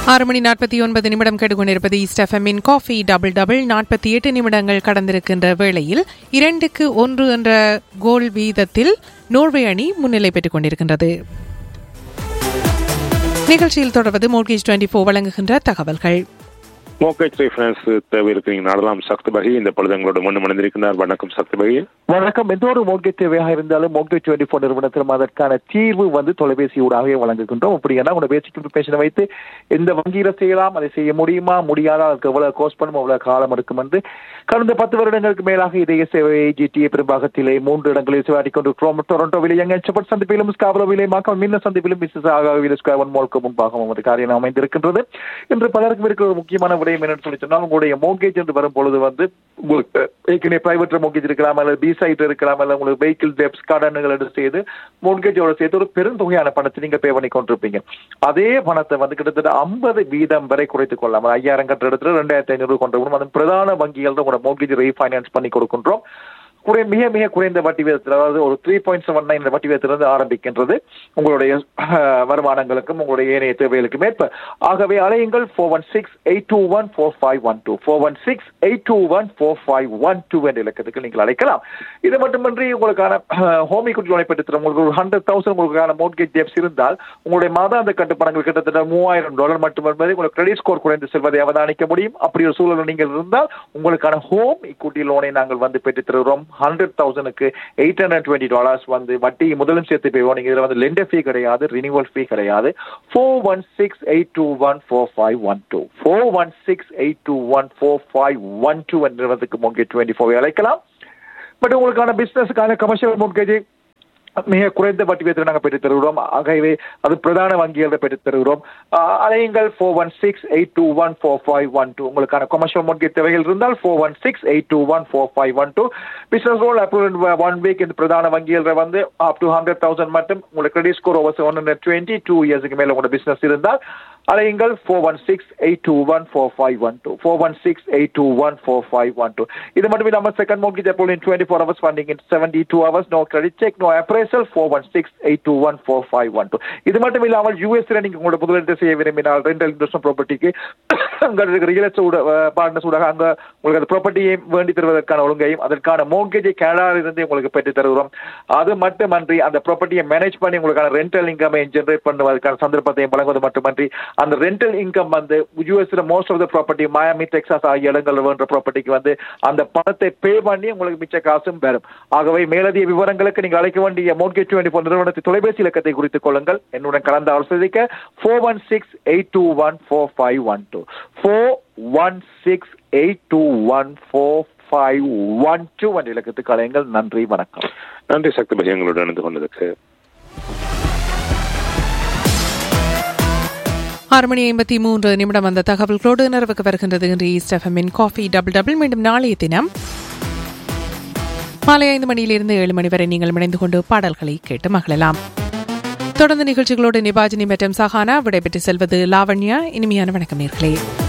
ஆறு மணி நாற்பத்தி ஒன்பது நிமிடம் கேட்டுக்கொண்டிருப்பது ஈஸ்ட் எஃப்எம்மின் காஃபி டபுள் டபுள் நாற்பத்தி எட்டு நிமிடங்கள் கடந்திருக்கின்ற வேளையில் இரண்டுக்கு ஒன்று என்ற கோல் வீதத்தில் நோர்வே அணி முன்னிலை பெற்றுக் கொண்டிருக்கின்றது நிகழ்ச்சியில் தொடர்வது மோர்கேஜ் டுவெண்டி ஃபோர் வழங்குகின்ற தகவல்கள் மோகேஜ் ரீஃபைனான்ஸ் தேவை இருக்கிறீங்க நாடலாம் சக்தி பகி இந்த பொழுது எங்களோட முன்னு மணிந்திருக்கிறார் வணக்கம் சக்தி பகி வணக்கம் எந்த ஒரு மோட்கேஜ் தேவையாக இருந்தாலும் மோட்கேஜ் டுவெண்ட்டி ஃபோர் நிறுவனத்திலும் அதற்கான தீர்வு வந்து தொலைபேசியூடாகவே வழங்குகின்றோம் அப்படின்னா உங்களோட பேசிக் இன்ஃபர்மேஷனை வைத்து எந்த வங்கியில செய்யலாம் அதை செய்ய முடியுமா முடியாதா அதுக்கு எவ்வளவு கோஸ்ட் பண்ணும் எவ்வளவு காலம் எடுக்கும் என்று கடந்த பத்து வருடங்களுக்கு மேலாக இதய சேவை ஜிடிஏ பெரும்பாகத்திலே மூன்று இடங்களில் சேவாடி கொண்டிருக்கிறோம் டொரண்டோவிலே யங்கச்சப்பட் சந்திப்பிலும் ஸ்காபரோவிலே மாக்கம் மின்ன சந்திப்பிலும் மிஸ்ஸஸ் ஆகாவிலே ஸ்கொயர் ஒன் மோல்க்கு முன்பாகவும் ஒரு காரியம் அமைந்திருக்கின்றது இன்று பலருக்கும் இருக்கிற ஒரு முக்கியமான விடயம் என்னன்னு சொல்லி சொன்னால் உங்களுடைய மோகேஜ் என்று வரும் பொழுது வந்து உங்களுக்கு ஏற்கனவே பிரைவேட் மோகேஜ் இருக்கலாம் அல்லது பி சைட் இருக்கலாம் அல்லது உங்களுக்கு வெஹிக்கிள் டெப்ஸ் கடன்கள் எடுத்து செய்து மோர்கேஜோட சேர்த்து ஒரு பெருந்தொகையான பணத்தை நீங்க பே பண்ணி கொண்டிருப்பீங்க அதே பணத்தை வந்து கிட்டத்தட்ட ஐம்பது வீதம் வரை குறைத்துக் கொள்ளலாம் ஐயாயிரம் கட்டுற இடத்துல ரெண்டாயிரத்தி ஐநூறு கொண்டு வரணும் அது பிரதான வங்கிகள் தான் உங்களோட மோர்கேஜ் ரீஃபைனான்ஸ் பண்ணி கொடுக்கின்றோம் குறை மிக மிக குறைந்த வட்டி வீதத்தில் அதாவது ஒரு த்ரீ பாயிண்ட் செவன் நைன் வட்டி வீதத்திலிருந்து ஆரம்பிக்கின்றது உங்களுடைய அஹ், வருமானங்களுக்கும் உங்களுடைய ஏனைய தேவைகளுக்கும் ஏற்ப ஆகவே அலையுங்கள் four one six eight two one four five one two four one six eight two one four five one two என்ற இலக்கத்துக்கு நீங்கள் அழைக்கலாம் இது மட்டுமின்றி உங்களுக்கான ஹோம் equity லோனை பெற்று உங்களுக்கு ஒரு ஹண்ட்ரட் தௌசண்ட் உங்களுக்கான மோட்கேஜ் டெப்ஸ் இருந்தால் உங்களுடைய மாதாந்த கட்டுப்பணங்கள் கிட்டத்தட்ட மூவாயிரம் டாலர் மட்டும் என்பதை உங்களுக்கு கிரெடிட் ஸ்கோர் குறைந்து செல்வதை அவதானிக்க முடியும் அப்படி ஒரு சூழல் நீங்கள் இருந்தால் உங்களுக்கான ஹோம் equity லோனை நாங்கள் வந்து பெற்று தருகிறோம் ஹண்ட்ரட் தௌசண்ட்க்கு எயிட் ஹண்ட்ரட் டுவெண்ட்டி டாலர்ஸ் வந்து வட்டி முதலும் சேர்த்து போய் நீங்க இதுல வந்து லெண்டர் ஃபீ கிடையாது ரினிவல் ஃபீ கிடையாது four one six eight two one four five one two four one six eight two one four five one two என்றதுக்கு மோகே டுவெண்ட்டி ஃபோர் அழைக்கலாம் பட் உங்களுக்கான பிசினஸுக்கான கமர்ஷியல் மோட்கேஜ் மிக குறைந்த வட்டி வீதத்தில் நாங்கள் பெற்றுத் தருகிறோம் ஆகவே அது பிரதான வங்கிகளில் பெற்றுத் தருகிறோம் ஆஹ் அலையுங்கள் four one six eight two one four five one two உங்களுக்கான கமர்ஷியல் மோட்கேஜ் தேவைகள் இருந்தால் four one six eight two one four five one two business loan approval one week இந்த பிரதான வங்கிகளில் வந்து அப் டு ஹண்ட்ரட் தௌசண்ட் மட்டும் உங்களுக்கு credit score over one hundred twenty two இயர்ஸுக்கு மேலே உங்களோட பிசினஸ் இருந்தால் அலையுங்கள் four one six eight two one four five one two four one six eight two one four five one two இது மட்டும் இல்லாமல் second mortgage approval in twenty four hours funding in seventy two hours no credit check no appraisal four one six eight two one four five one two இது மட்டும் இல்லாமல் யூஎஸ்ல நீங்கள் உங்களோட முதலீடு செய்ய விரும்பினால் ரெண்டல் இன்வெஸ்ட்மெண்ட் ப்ராப்பர்ட்டிக்கு அங்கே இருக்கிற ரியல் எஸ்டேட் பார்ட்னர்ஸ் ஊடாக அங்கே உங்களுக்கு அந்த ப்ராப்பர்ட்டியை வேண்டி தருவதற்கான ஒழுங்கையும் அதற்கான மோட்கேஜை கேனடாவில் இருந்து உங்களுக்கு பெற்று தருகிறோம் அது மட்டுமன்றி அந்த ப்ராப்பர்ட்டியை மேனேஜ் பண்ணி உங்களுக்கான ரெண்டல் இன்கமை ஜென்ரேட் பண்ணுவதற்கான சந்தர்ப்பத்தையும் வழங்குவது மட்டுமன்றி அந்த ரெண்டல் இன்கம் வந்து யூஎஸ்ல most of the property Miami Texas ஆகிய இடங்கள் வேண்ட ப்ராப்பர்ட்டிக்கு வந்து அந்த பணத்தை பே பண்ணி உங்களுக்கு மிச்ச காசும் பெறும் ஆகவே மேலதிக விவரங்களுக்கு நீங்கள் அழைக்க வேண்டிய மோட்கேஜ் டுவெண்ட்டி ஃபோர் நிறுவனத்தின் தொலைபேசி இலக்கத்தை குறித்துக் கொள்ளுங்கள் என்னுடன் கலந்து ஆலோசிக்க four one six eight two one four five one two four one six eight two one four five one two என்ற இலக்கத்துக்கு அழையுங்கள் நன்றி வணக்கம் நன்றி சக்தி பகி எங்களோட இணைந்து கொண்டதுக்கு ஆறு மணி ஐம்பத்தி மூன்று நிமிடம் அந்த தகவல்களோடு நிறைவுக்கு வருகின்றது இன்று ஈஸ்ட் எஃப்எம்மின் காஃபி டபுள் டபுள் மீண்டும் நாளைய தினம் மாலை ஐந்து மணியிலிருந்து ஏழு மணி வரை நீங்கள் இணைந்து கொண்டு பாடல்களை கேட்டு மகிழலாம் தொடர்ந்து நிகழ்ச்சிகளோடு நிபாஜினி மற்றும் சஹானா விடைபெற்று செல்வது லாவண்யா இனிமையான வணக்கம் நேர்களே